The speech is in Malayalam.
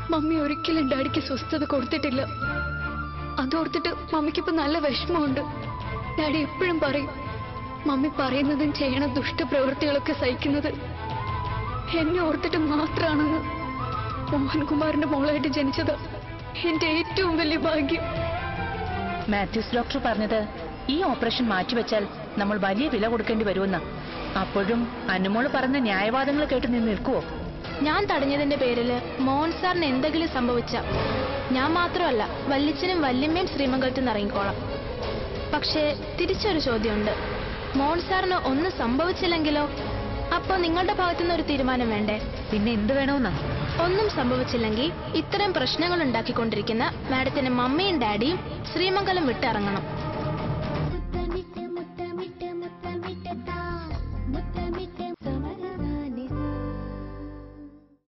മമ്മി ഒരിക്കലും ഡാഡിക്ക് സ്വസ്ഥത കൊടുത്തിട്ടില്ല അതോർത്തിട്ട് മമ്മിക്കിപ്പോ നല്ല വിഷമമുണ്ട് ഡാഡി എപ്പോഴും പറയും മമ്മി പറയുന്നതും ചെയ്യണ ദുഷ്ടപ്രവൃത്തികളൊക്കെ സഹിക്കുന്നത് എന്നെ ഓർത്തിട്ട് മാത്രാണെന്ന് മോഹൻകുമാറിന്റെ മോളായിട്ട് ജനിച്ചത് എന്റെ ഏറ്റവും വലിയ ഭാഗ്യം മാത്യൂസ് ഡോക്ടർ പറഞ്ഞത് ഈ ഓപ്പറേഷൻ മാറ്റിവെച്ചാൽ നമ്മൾ വലിയ വില കൊടുക്കേണ്ടി വരുമെന്ന് അപ്പോഴും അനുമോള് പറഞ്ഞ ന്യായവാദങ്ങൾ കേട്ട് നീ നിൽക്കുവോ ഞാൻ തടഞ്ഞതിന്റെ പേരില് മോഹൻ സാറിന് എന്തെങ്കിലും സംഭവിച്ച ഞാൻ മാത്രമല്ല വല്യച്ഛനും വല്യമ്മയും ശ്രീമംഗലത്ത് നിന്ന് ഇറങ്ങിക്കോളാം പക്ഷേ തിരിച്ചൊരു ചോദ്യമുണ്ട് മോഹൻ സാറിന് ഒന്നും സംഭവിച്ചില്ലെങ്കിലോ അപ്പോ നിങ്ങളുടെ ഭാഗത്തുനിന്ന് ഒരു തീരുമാനം വേണ്ടേ പിന്നെ എന്ത് വേണമെന്നാ ഒന്നും സംഭവിച്ചില്ലെങ്കിൽ ഇത്തരം പ്രശ്നങ്ങൾ ഉണ്ടാക്കിക്കൊണ്ടിരിക്കുന്ന മാഡത്തിന്റെ മമ്മിയും ഡാഡിയും ശ്രീമംഗലം വിട്ടിറങ്ങണം